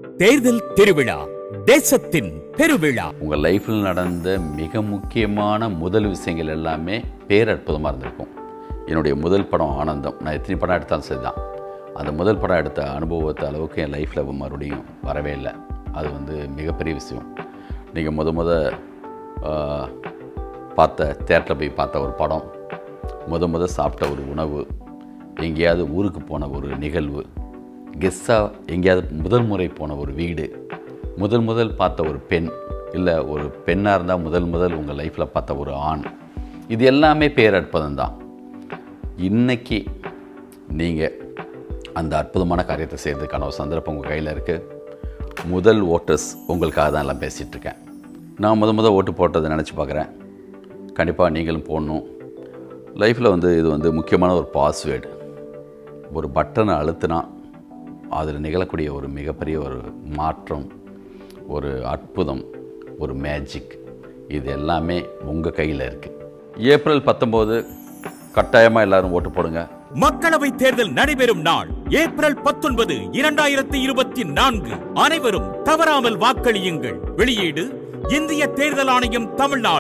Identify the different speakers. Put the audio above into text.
Speaker 1: தேர்தல் திருவிழா தேசத்தின் பெருவிழா
Speaker 2: உங்கள் லைஃப்பில் நடந்த மிக முக்கியமான முதல் விஷயங்கள் எல்லாமே பேரற்புதமாக இருந்திருக்கும் என்னுடைய முதல் படம் ஆனந்தம் நான் எத்தனை படம் எடுத்தாலும் சரிதான் அந்த முதல் படம் எடுத்த அனுபவத்தை அளவுக்கு என் லைஃப்பில் மறுபடியும் வரவே இல்லை அது வந்து மிகப்பெரிய விஷயம் நீங்கள் முத முத ஆ, பார்த்த தேட்டரில் போய் பார்த்த ஒரு படம் முத முத சாப்பிட்ட ஒரு உணவு எங்கேயாவது ஊருக்கு போன ஒரு நிகழ்வு கெஸ்ஸாக எங்கேயாவது முதல் முறை போன ஒரு வீடு முதல் முதல் பார்த்த ஒரு பெண் இல்லை ஒரு பெண்ணாக இருந்தால் முதல் முதல் உங்கள் லைஃப்பில் பார்த்த ஒரு ஆண் இது எல்லாமே பேரற்புதம் தான் இன்னைக்கு நீங்கள் அந்த அற்புதமான காரியத்தை செய்கிறதுக்கான ஒரு சந்தர்ப்பம் உங்கள் கையில் இருக்குது முதல் ஓட்டர்ஸ் உங்களுக்காக தான் எல்லாம் பேசிகிட்டு இருக்கேன் நான் முத முத ஓட்டு போட்டதை நினச்சி பார்க்குறேன் கண்டிப்பாக நீங்களும் போடணும் லைஃப்பில் வந்து இது வந்து முக்கியமான ஒரு பாஸ்வேர்டு ஒரு பட்டனை அழுத்தினா அதில் நிகழக்கூடிய ஒரு மிகப்பெரிய ஒரு மாற்றம் ஒரு அற்புதம் ஒரு மேஜிக் இது எல்லாமே உங்கள் கையில் இருக்குது ஏப்ரல் பத்தொம்போது கட்டாயமாக எல்லாரும் ஓட்டு போடுங்க
Speaker 1: மக்களவை தேர்தல் நடைபெறும் நாள் ஏப்ரல் பத்தொன்பது இரண்டாயிரத்தி இருபத்தி நான்கு அனைவரும் தவறாமல் வாக்களியுங்கள் வெளியீடு இந்திய தேர்தல் ஆணையம் தமிழ்நாடு